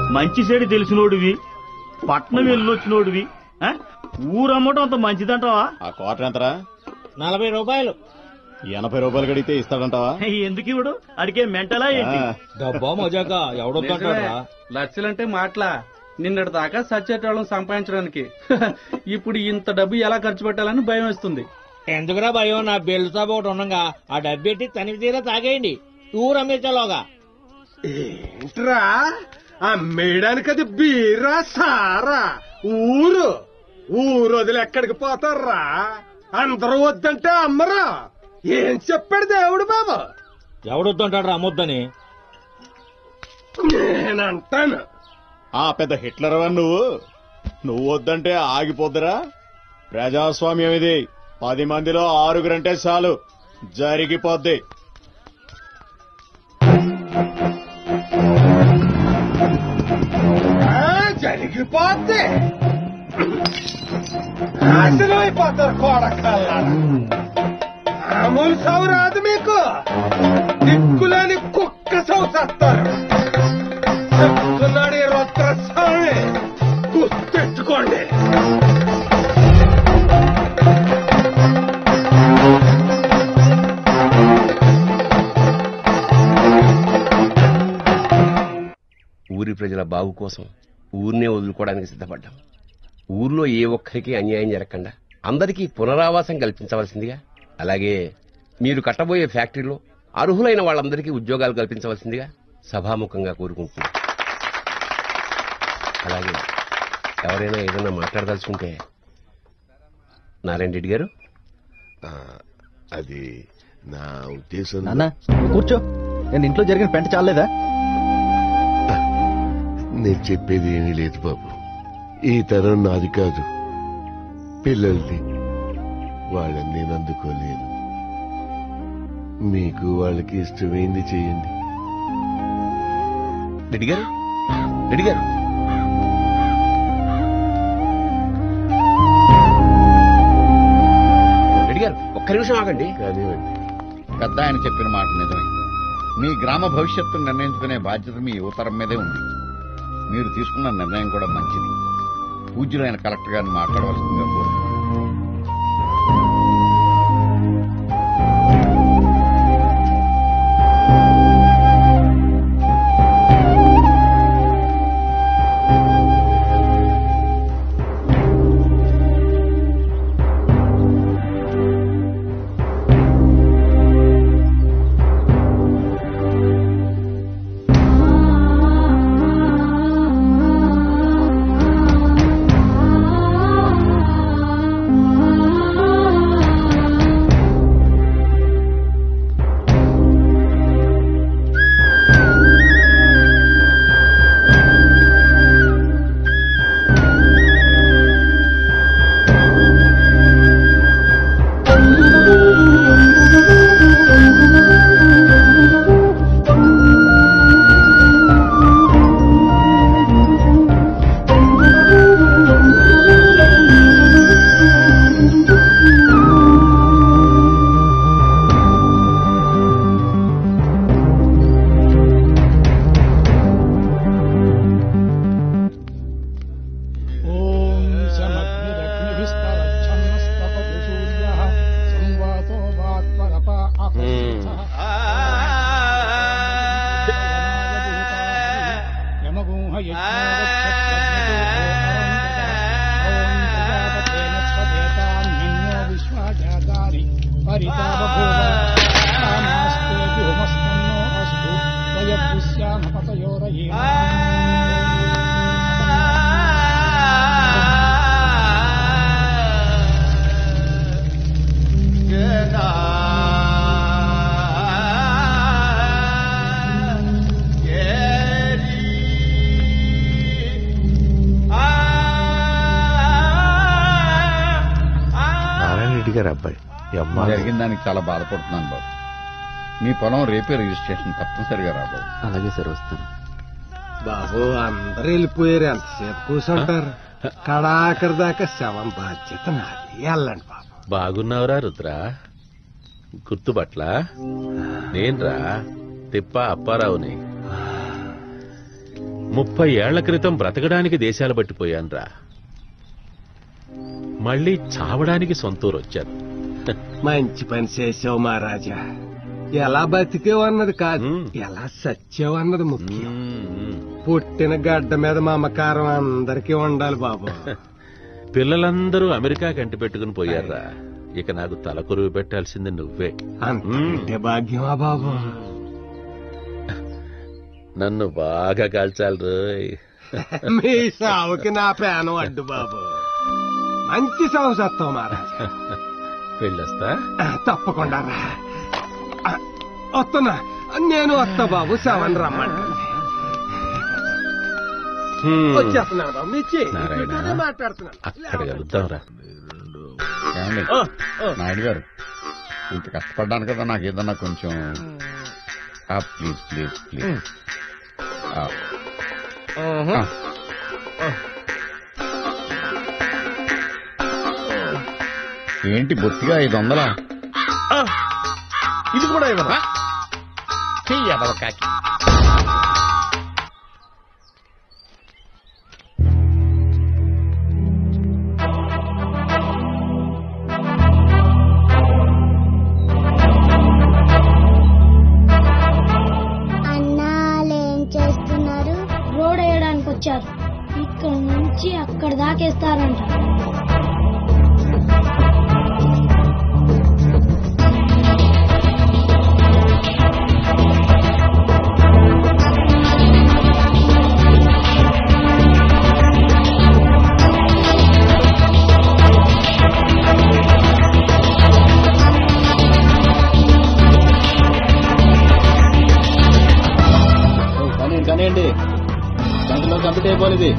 మంచి చెడు తెలిసినోడివి పట్నం వెళ్ళొచ్చినోడివి ఆ? ఊరమ్మటం అంత మంచిదంటావా ఆ క్వార్టర్ ఎంతరా నలభై రూపాయలు ఎనభై రూపాయలు కడిగితే ఇస్తాడంటావా ఎందుకు ఇవ్వడు అడిగే మెంటలా ఏంటి ఆ, డబ్బా మజాక ఎవడొద్దంటాడా లక్షలంటే మాటలా నిన్నటి దాకా సచ్చేటోళ్ళం సంపాదించడానికి ఇప్పుడు ఇంత డబ్బు ఎలా ఖర్చు పెట్టాలని భయం వేస్తుంది ఎందుకురా భయం నా బెల్ట్ షాప్ ఒకటి ఉండగా ఆ డబ్బు పెట్టి తనివి తీరా తాగేయండి ఊరు అమ్మేసేలోగా ఏంట్రా అమ్మేయడానికి అది బీరా సారా ఊరు ఊరు వదిలి ఎక్కడికి పోతారా అందరూ వద్దంటే అమ్మరా ఏం చెప్పాడు దేవుడు బాబు ఎవడొద్దంటాడు అమ్మొద్దని నేనంటాను ఆ పెద్ద హిట్లర్ నువ్వు నువ్వు వద్దంటే ఆగిపోద్దురా ప్రజాస్వామ్యం ఇది పది మందిలో ఆరుగురంటే చాలు జరిగిపోద్ది ఆ, జరిగిపోద్ది నాశనం అయిపోతారు కోడకల్లారా మామూలు సౌ రాదు మీకు దిక్కులేని కుక్క సౌ చేస్తారు చెప్తున్నాడు ఈ రుద్రస్వామి గుర్తెట్టుకోండి ఊరి ప్రజల బాగు కోసం ఊరినే వదులుకోవడానికి సిద్ధపడ్డాం ఊర్లో ఏ ఒక్కరికి అన్యాయం జరగకుండా అందరికీ పునరావాసం కల్పించవలసిందిగా అలాగే మీరు కట్టబోయే ఫ్యాక్టరీలో అర్హులైన వాళ్ళందరికీ ఉద్యోగాలు కల్పించవలసిందిగా సభాముఖంగా కోరుకుంటున్నాం అలాగే ఎవరైనా ఏదైనా మాట్లాడదలుచుకుంటే నారాయణ రెడ్డి గారు ఆ, అది నా ఉద్దేశం నాన్న నువ్వు కూర్చో నేను ఇంట్లో జరిగిన పెంట చాలేదా నేను చెప్పేది ఏమీ లేదు బాబు ఈ తరం నాది కాదు పిల్లలది వాళ్ళని నేను అందుకోలేను మీకు వాళ్ళకి ఇష్టమైంది చేయండి రెడ్డి గారు రెడ్డి గారు రెడ్డి గారు ఒక్క నిమిషం ఆగండి కానివ్వండి పెద్ద ఆయన చెప్పిన మాట నిజమే మీ గ్రామ భవిష్యత్తును నిర్ణయించుకునే బాధ్యత మీ యువతరం మీదే ఉంది మీరు తీసుకున్న నిర్ణయం కూడా మంచిది పూజ్యులైన కలెక్టర్ గారిని మాట్లాడవలసిందిగా కోరుతున్నాను నారాయణ రెడ్డి గారు అబ్బాయి ఈ అమ్మ జరిగిన దానికి చాలా బాధపడుతున్నాను బాబు మీ పొలం రేపే రిజిస్ట్రేషన్ తప్పనిసరిగా రా బాబు అలాగే సార్ వస్తాను బాబు అందరూ వెళ్ళిపోయారు ఎంతసేపు కూర్చుంటారు కడాకరి దాకా శవం బాధ్యత నాది వెళ్ళండి బాబు బాగున్నావురా రుద్ర గుర్తుపట్ల నేన్రా తిప్ప అప్పారావుని ముప్పై ఏళ్ల క్రితం బ్రతకడానికి దేశాలు పట్టిపోయానురా మళ్ళీ చావడానికి సొంతూరు వచ్చాను మంచి పని చేసావు మహారాజా ఎలా బతికేవు అన్నది కాదు ఎలా సచ్చావు అన్నది ముఖ్యం పుట్టిన గడ్డ మీద మమకారం అందరికీ ఉండాలి బాబు పిల్లలందరూ అమెరికా కంటి పెట్టుకుని పోయారా ఇక నాకు తల కొరువు పెట్టాల్సింది నువ్వే అంతే భాగ్యమా బాబు నన్ను బాగా కాల్చాలి రోయ్ మీ సావుకి నా పేనం అడ్డు బాబు మంచి సాగు చేస్తావు మహారాజా వెళ్ళొస్తా తప్పకుండా రా ఆ, వస్తున్నా నేను వస్తా బాబు సెవెన్ రమ్మంటుంది హ్మ్. వచ్చేస్తున్నాను బాబు మీ చెయ్యి నారాయణ. ఇటువైపే మాట్లాడుతున్నాను అక్కడ కలుద్దాంరా ఏమండి నాయుడు గారు ఇంత కష్టపడ్డాను కదా నాకు ఏదన్నా కొంచెం ఆ, ప్లీజ్ ప్లీజ్ ప్లీజ్ ఆ. ఆ. ఏంటి బొత్తిగా ఐదు వందలా ఇది కూడా ఇవ్వరా చెయ్యదవ కాకి అన్నాలేం చేస్తున్నారు రోడ్ వేయడానికి వచ్చారు ఇక్కడ నుంచి అక్కడ దాకేస్తారంట కానీ కానివ్వండి గంటలో కంప్లీట్ అయిపోవాలి ఇది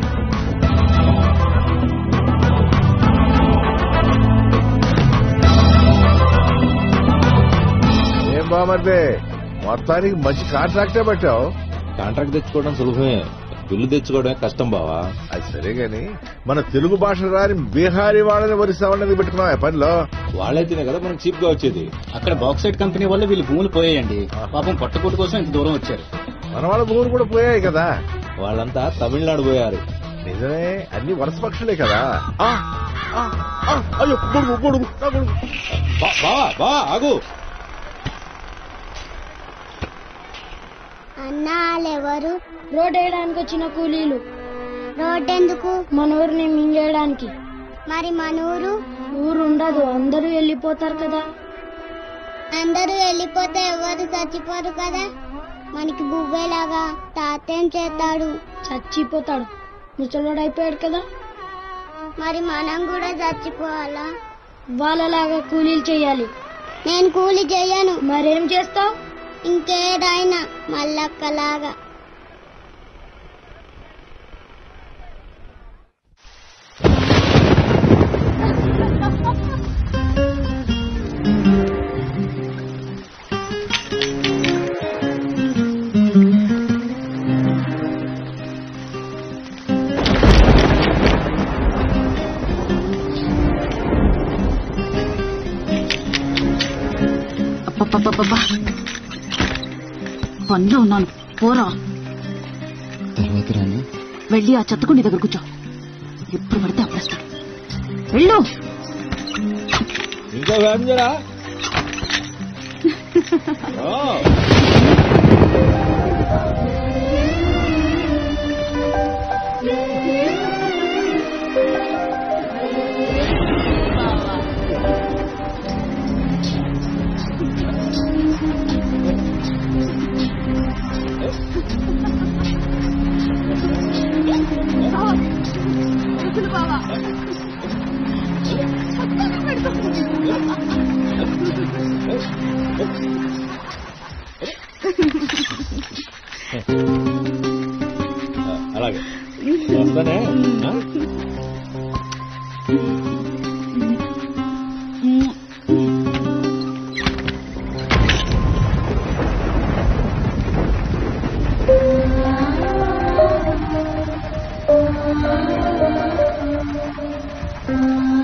ఏం బామర్దే మొత్తానికి మంచి కాంట్రాక్టే పట్టావు కాంట్రాక్ట్ తెచ్చుకోవడం సులభమే బిల్లు తెచ్చుకోవడమే కష్టం బావా అది సరే గాని మన తెలుగు భాష రాని బీహారీ వాళ్ళని వరిసావన్నది పెట్టుకున్నావు పనిలో వాళ్ళైతేనే కదా మనకు చీప్ గా వచ్చేది అక్కడ బాక్సైట్ కంపెనీ వల్ల వీళ్ళు భూములు పోయాయండి పాపం పట్టుకోటు కోసం ఇంత దూరం వచ్చారు మన వాళ్ళ భూములు కూడా పోయాయి కదా వాళ్ళంతా తమిళనాడు పోయారు నిజమే అన్ని వరుస పక్షులే కదా ఆ, ఆ, ఆ, అయ్యో గొడుగు గొడుగు నా గొడుగు బావా బావా ఆగు అన్నాలెవరు రోడ్ వేయడానికి వచ్చిన కూలీలు రోడ్డెందుకు మన ఊరిని మింగేయడానికి మరి మన ఊరు ఊరు ఉండదు అందరూ వెళ్ళిపోతారు కదా అందరూ వెళ్ళిపోతే ఎవరు చచ్చిపోరు కదా మనకి బువ్వేలాగా తాతేం చేస్తాడు చచ్చిపోతాడు ముసలోడు అయిపోయాడు కదా మరి మనం కూడా చచ్చిపోవాలా వాళ్ళలాగా కూలీలు చేయాలి నేను కూలి చెయ్యను మరేం చేస్తావు ఇంకేదైనా మల్లక్కలాగా అబ్బబ్బబ్బబ్బా. పనిలో ఉన్నాను పోరా తర్వాత రాను వెళ్ళి ఆ చెత్తకుండి దగ్గర కూర్చో ఎప్పుడు పడితే అప్పుడు వస్తాడు వెళ్ళు ఇంకో ఫ్యామిలీరా అలాగే వస్తానే ఆ? ఆ